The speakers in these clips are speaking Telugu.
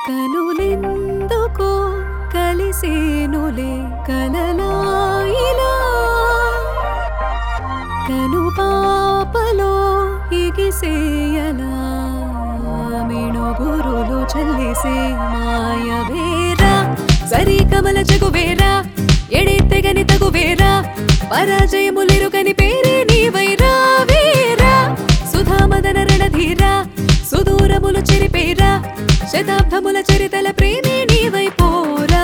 కనులెందుకో కలిసేనులే కలలాయిలా కను పాపలో ఇగిసేయలా మిణుగురులు చల్లేసే మాయవేరా సరి కమల జగువేరా ఎడెత్తెగని తగువేరా పరాజయములెరుగని పేరే నీవైరా వేరా సుధామదన రణధీరా సుదూరములు చెరిపేరా శతాబ్దముల చరితల ప్రేమే నీవైపోరా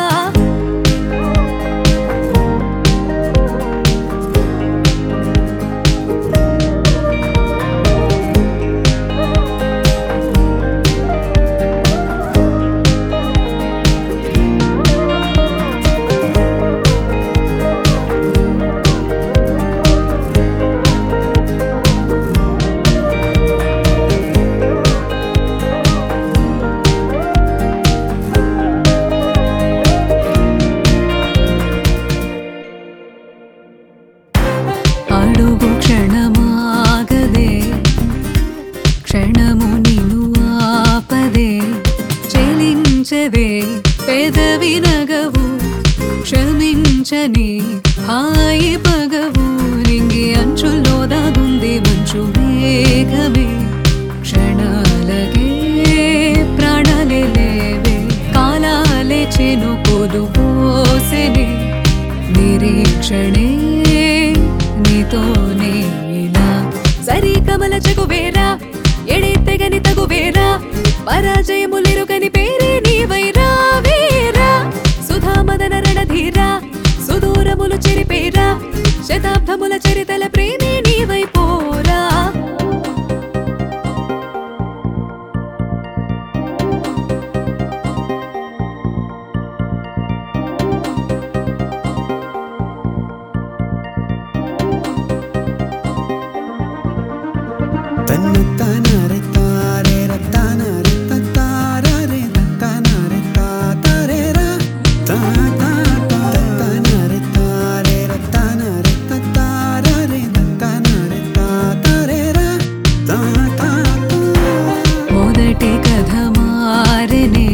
అడుగు క్షణమాగదే క్షణము నిను ఆపదే చెలించదే పెదవి నగవు క్షమించని హాయి పగవు నింగి అంచుల్లో దాగుంది మంచు మేఘమే క్షణాలకే ప్రాణాలే లేవే కాలాలే చెనుకోదు పోసెనే నిరీక్షణే నీతోనే ఇలా సరి కమల జగువేరా ఎడెత్తెగని తగువేరా పరాజయములెరుగని పేరే నీవైరా వేరా సుధామదన రణధీరా సుదూరములు చెరిపేరా శతాబ్దముల చరితల ప్రేమే నీవైపోరా తన్నతానరే తారేర తానరే తతారరే తనరే తాతరేరా తా తా తా తనరే తారేర తానరే తతారరే తనరే తాతరేరా తా తా తా మొదటి కథ మారనే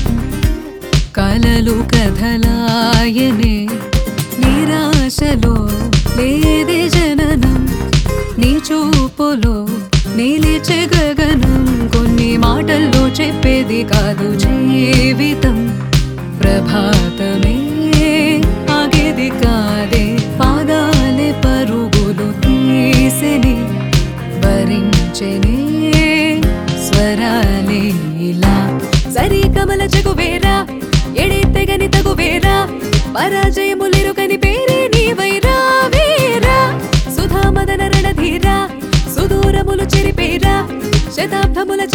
కలలు కథలాయనే నిరాశలో లేదే జననం నీ చూపులో నిలిచే గగనం కొన్ని మాటల్లో చెప్పేది కాదు జీవితం ప్రభాతమే ఆగేది కాదే పాదాలే పరుగులు తీసెని భరించెనే స్వరాలే ఇలా సరి కమల జగువేరా ఎడెత్తెగని తగువేరా పరాజయములెరుగని పేరే నీవైరా వేరా సుధామదన రణధీరా సుదూరములు చెరిపేరా శతాబ్దముల